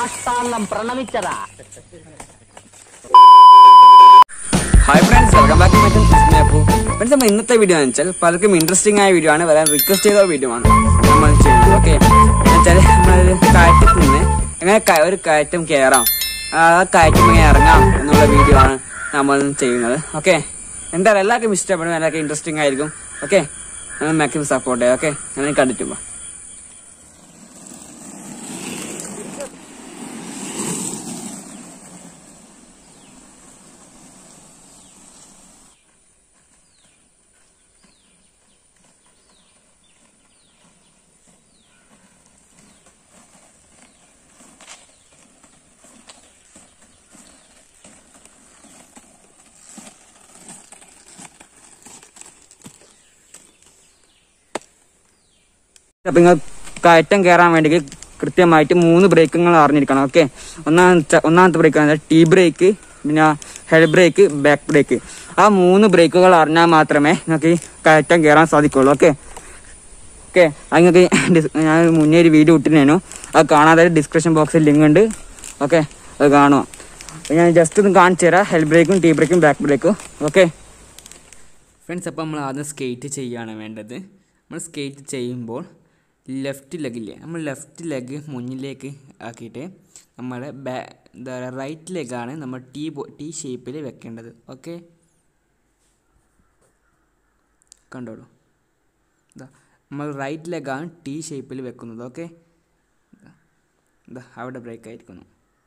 സാഷ്ടാംഗം പ്രണമിച്ചതാ hi friends welcome back to മറ്റും ഫ്രണ്ട്സ് നമ്മൾ ഇന്നത്തെ വീഡിയോ എന്ന് വെച്ചാൽ പലർക്കും ഇൻട്രസ്റ്റിംഗ് ആയ വീഡിയോ ആണ് വരാൻ റിക്വസ്റ്റ് ചെയ്ത വീഡിയോ ആണ് നമ്മൾ ചെയ്യുന്നത് ഓക്കെ വെച്ചാൽ നമ്മളൊരു കയറ്റത്തിൽ നിന്ന് എങ്ങനെ ക- ഒരു കയറ്റം കയറാം ആ കയറ്റം എങ്ങനെ ഇറങ്ങാം എന്നുള്ള വീഡിയോ ആണ് നമ്മൾ ചെയ്യുന്നത് ഓക്കെ എന്തായാലും എല്ലാവർക്കും ഇഷ്ടപ്പെടും എല്ലാവർക്കും ഇൻട്രസ്റ്റിംഗ് ആയിരിക്കും ഓക്കെ നമ്മൾ മാക്സിമം സപ്പോർട്ട് ചെയ്യാം ഓക്കെ അങ്ങനെ കണ്ടിട്ട് പോവാം അപ്പൊ നിങ്ങൾ കയറ്റം കയറാൻ വേണ്ടി കൃത്യമായിട്ട് മൂന്ന് ബ്രേക്കുകൾ അറിഞ്ഞിരിക്കണം ഓക്കെ ഒന്നാമത്തെ ഒന്നാമത്തെ ബ്രേക്ക് ടീ ബ്രേക്ക് പിന്നെ ഹെഡ് ബ്രേക്ക് ബാക്ക് ബ്രേക്ക് ആ മൂന്ന് ബ്രേക്കുകൾ അറിഞ്ഞാൽ മാത്രമേ നിങ്ങൾക്ക് ഈ കയറ്റം കയറാൻ സാധിക്കുള്ളൂ ഓക്കെ ഓക്കെ അത് നിങ്ങൾക്ക് ഡിസ്- ഞാൻ മുന്നേ ഒരു വീഡിയോ ഇട്ടിരുന്നു അത് കാണാതെ ഡിസ്ക്രിപ്ഷൻ ബോക്സിൽ ലിങ്ക് ഉണ്ട് ഓക്കെ അത് കാണുക അപ്പൊ ഞാൻ ജസ്റ്റ് ഒന്ന് കാണിച്ചു തരാം ഹെഡ് ബ്രേക്കും ടീ ബ്രേക്കും ബാക്ക് ബ്രേക്കും ഓക്കെ ഫ്രണ്ട്സ് അപ്പോൾ നമ്മൾ ആദ്യം സ്കേറ്റ് ചെയ്യുകയാണ് വേണ്ടത് നമ്മൾ സ്കേറ്റ് ചെയ്യുമ്പോൾ ലെഫ്റ്റ് ലെഗില്ലേ നമ്മൾ ലെഫ്റ്റ് ലെഗ് മുന്നിലേക്ക് ആക്കിയിട്ട് നമ്മുടെ ബാ എന്താ പറയുക റൈറ്റ് ലെഗാണ് നമ്മൾ ടീ ടീ ഷേപ്പിൽ വെക്കേണ്ടത് ഓക്കെ കണ്ടോളൂ ഇതാ നമ്മൾ റൈറ്റ് ലെഗാണ് ടീ ഷേപ്പിൽ വെക്കുന്നത് ഓക്കെ ഇതാ അവിടെ ബ്രേക്ക് ആയിരിക്കുന്നു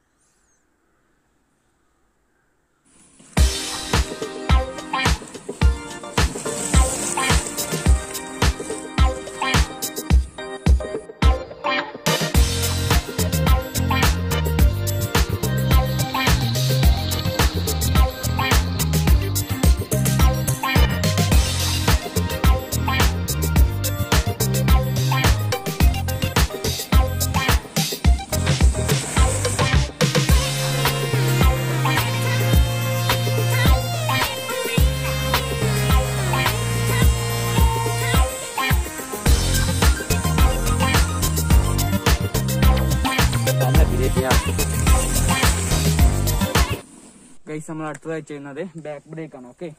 ഗൈസ് നമ്മൾ അടുത്തതായി ചെയ്യുന്നത് ബാക്ക് ബ്രേക്ക് ആണ് ഓക്കെ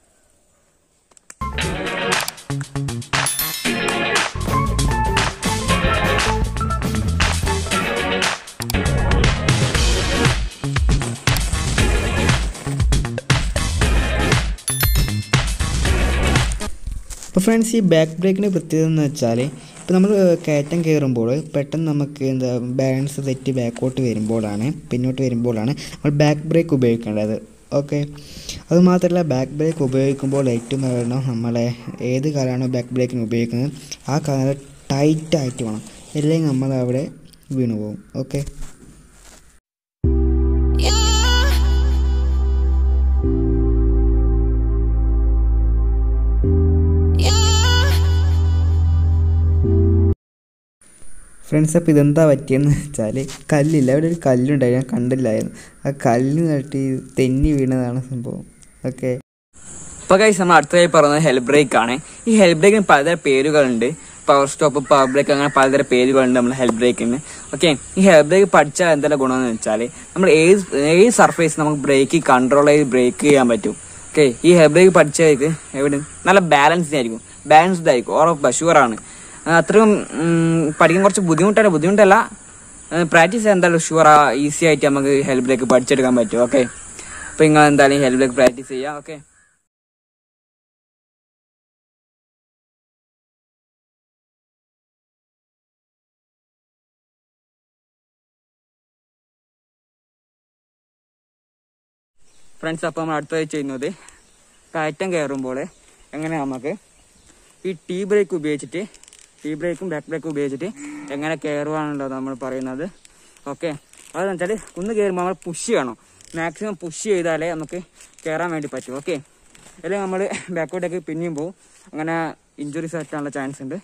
അപ്പോൾ ഫ്രണ്ട്സ് ഈ ബാക്ക് ബ്രേക്കിൻ്റെ പ്രത്യേകത എന്ന് വെച്ചാൽ ഇപ്പോൾ നമ്മൾ കയറ്റം കയറുമ്പോൾ പെട്ടെന്ന് നമുക്ക് എന്താ ബാലൻസ് തെറ്റി ബാക്കോട്ട് വരുമ്പോഴാണ് പിന്നോട്ട് വരുമ്പോഴാണ് നമ്മൾ ബാക്ക് ബ്രേക്ക് ഉപയോഗിക്കേണ്ടത് ഓക്കെ അതുമാത്രമല്ല ബാക്ക് ബ്രേക്ക് ഉപയോഗിക്കുമ്പോൾ ഏറ്റവും കാരണം നമ്മളെ ഏത് കാലമാണോ ബാക്ക് ബ്രേക്കിന് ഉപയോഗിക്കുന്നത് ആ കാലം ടൈറ്റായിട്ട് വേണം അല്ലെങ്കിൽ നമ്മൾ അവിടെ വീണു പോകും ഓക്കെ ഫ്രണ്ട്സ് അപ്പോൾ ഇതെന്താ പറ്റിയെന്ന് വെച്ചാൽ കല്ലില്ല അവിടെ ഒരു കല്ലുണ്ടായി ഞാൻ കണ്ടില്ലായിരുന്നു ആ കല്ല് തട്ടി തെന്നി വീണതാണ് സംഭവം ഓക്കെ ഇപ്പൊ ഗൈസ് നമ്മൾ അടുത്തതായി പറയുന്നത് ഹെൽപ്പ് ബ്രേക്ക് ആണ് ഈ ഹെൽപ്പ് ബ്രേക്കിന് പലതരം പേരുകളുണ്ട് പവർ സ്റ്റോപ്പ് പവർ ബ്രേക്ക് അങ്ങനെ പലതരം പേരുകളുണ്ട് നമ്മുടെ ഹെൽപ്പ് ബ്രേക്കിന് ഓക്കെ ഈ ഹെൽപ്പ് ബ്രേക്ക് പഠിച്ചാൽ എന്തെല്ലാം ഗുണമെന്ന് വെച്ചാൽ നമ്മൾ ഏത് ഏത് സർഫേസ് നമുക്ക് ബ്രേക്ക് കൺട്രോൾ ചെയ്ത് ബ്രേക്ക് ചെയ്യാൻ പറ്റും ഓക്കെ ഈ ഹെൽപ്പ് ബ്രേക്ക് പഠിച്ചേക്ക് എവിടെ നല്ല ബാലൻസ്ഡ് ആയിരിക്കും ബാലൻസ്ഡ് ആയിരിക്കും ഉറപ്പ് ഷുവറാണ് അത്രയും ഉം, പഠിക്കാൻ കുറച്ച് ബുദ്ധിമുട്ടല്ല ബുദ്ധിമുട്ടല്ല പ്രാക്ടീസ് ചെയ്യാൻ എന്തായാലും ഷുവർ ഈസി ആയിട്ട് നമുക്ക് ഹെൽപ്പ് ബ്രേക്ക് പഠിച്ചെടുക്കാൻ പറ്റും ഓക്കെ അപ്പൊ നിങ്ങൾ എന്തായാലും ഹെൽപ്പ് ബ്രേക്ക് പ്രാക്ടീസ് ചെയ്യാം ഓക്കെ ഫ്രണ്ട്സ് അപ്പോൾ നമ്മൾ അടുത്തതായി ചെയ്യുന്നത് കയറ്റം കയറുമ്പോൾ എങ്ങനെ നമുക്ക് ഈ ടീ ബ്രേക്ക് ഉപയോഗിച്ചിട്ട് ടീ ബ്രേക്കും ബാക്ക് ബ്രേക്കും ഉപയോഗിച്ചിട്ട് എങ്ങനെ കയറുവാണല്ലോ നമ്മൾ പറയുന്നത് ഓക്കെ അതെന്ന് വെച്ചാൽ കുന്ന് കയറുമ്പോൾ നമ്മൾ പുഷ് ചെയ്യണം മാക്സിമം പുഷ് ചെയ്താലേ നമുക്ക് കയറാൻ വേണ്ടി പറ്റും ഓക്കെ അല്ലെങ്കിൽ നമ്മൾ ബാക്കോട്ടേക്ക് പിന്നെയും പോകും അങ്ങനെ ഇഞ്ചുറീസ് പറ്റാനുള്ള ചാൻസ് ഉണ്ട്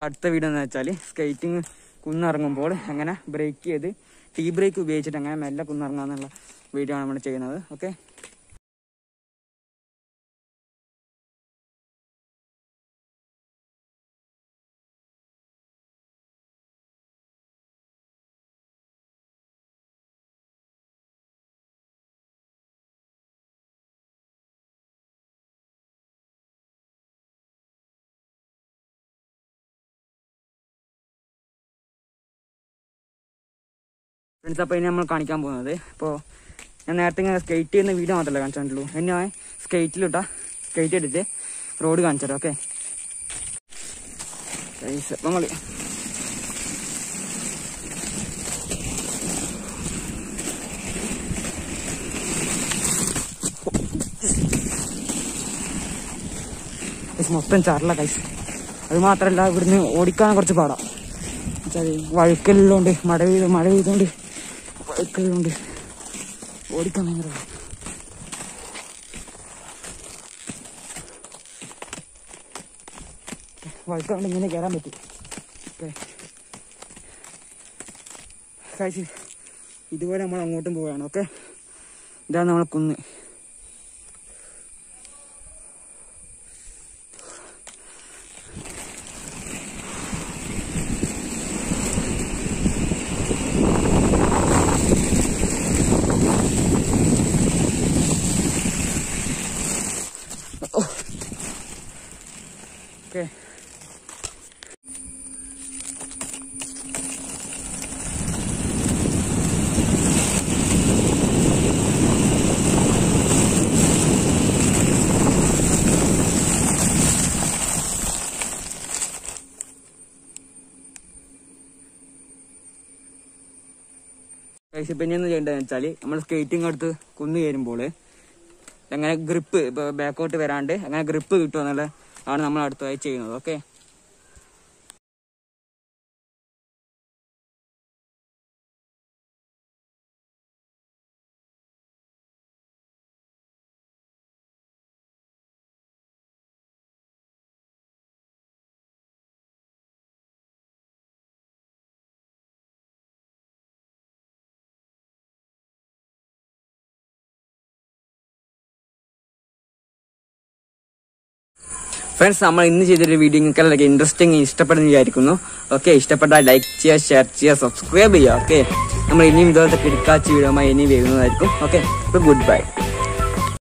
അടുത്ത വീഡിയോ എന്ന് വെച്ചാൽ സ്കേറ്റിംഗ് കുന്നിറങ്ങുമ്പോൾ എങ്ങനെ ബ്രേക്ക് ചെയ്ത് ടീ ബ്രേക്ക് ഉപയോഗിച്ചിട്ട് എങ്ങനെ മെല്ലെ കുന്നിറങ്ങാന്നുള്ള വീഡിയോ ആണ് നമ്മൾ ചെയ്യുന്നത് ഓക്കെ ഫ്രണ്ട്സ് അപ്പോൾ ഇനി നമ്മൾ കാണിക്കാൻ പോകുന്നത് ഇപ്പോൾ ഞാൻ നേരത്തെ ഇങ്ങനെ സ്കേറ്റ് ചെയ്യുന്ന വീഡിയോ മാത്രമല്ല കാണിച്ചിട്ടുള്ളൂ എന്നെ സ്കേറ്റിലിട്ടാ സ്കേറ്റ് എടുത്ത് റോഡ് കാണിച്ചു തരാം ഓക്കെ നമ്മൾ മൊത്തം ചാറില്ല കൈസ് അത് മാത്രമല്ല ഇവിടുന്ന് ഓടിക്കാൻ കുറച്ച് പാടാം എന്നുവെച്ചാൽ വഴുക്കലുള്ളതുകൊണ്ട് മഴ പെയ്ത് മഴ പെയ്തുകൊണ്ട് വഴുക്കലുള്ളതുകൊണ്ട് ഓടിക്കാൻ ഭയങ്കര പാടാ. വഴുക്കൊണ്ട് ഇങ്ങനെ കയറാൻ പറ്റും ഓക്കെ കഴിച്ച് ഇതുപോലെ നമ്മൾ അങ്ങോട്ടും പോവുകയാണ് ഓക്കെ ഇതാണ് നമ്മളെ കുന്ന് ഓക്കെ ഗൈസ് പിന്നെ എന്ന് ചെയ്യേണ്ടതെന്ന് വെച്ചാൽ നമ്മൾ സ്കേറ്റിംഗ് അടുത്ത് കുന്നു കയറുമ്പോൾ എങ്ങനെ ഗ്രിപ്പ് ഇപ്പോൾ ബാക്കോട്ട് വരാണ്ട് എങ്ങനെ ഗ്രിപ്പ് കിട്ടുമെന്നുള്ള ആണ് നമ്മൾ അടുത്തതായി ചെയ്യുന്നത് ഓക്കെ ഫ്രണ്ട്സ് നമ്മൾ ഇന്ന് ചെയ്തൊരു വീഡിയോ നിങ്ങൾക്ക് എല്ലാവർക്കും ഇൻട്രസ്റ്റിംഗ് ഇഷ്ടപ്പെടുന്ന വിചാരിക്കുന്നു ഓക്കെ ഇഷ്ടപ്പെട്ടാൽ ലൈക്ക് ചെയ്യുക ഷെയർ ചെയ്യുക സബ്സ്ക്രൈബ് ചെയ്യുക ഓക്കെ നമ്മൾ ഇനിയും ഇതുപോലത്തെ കിടക്കാച്ച വീഡിയോ ഇനി വരുന്നതായിരിക്കും ഓക്കെ അപ്പോൾ ഗുഡ് ബൈ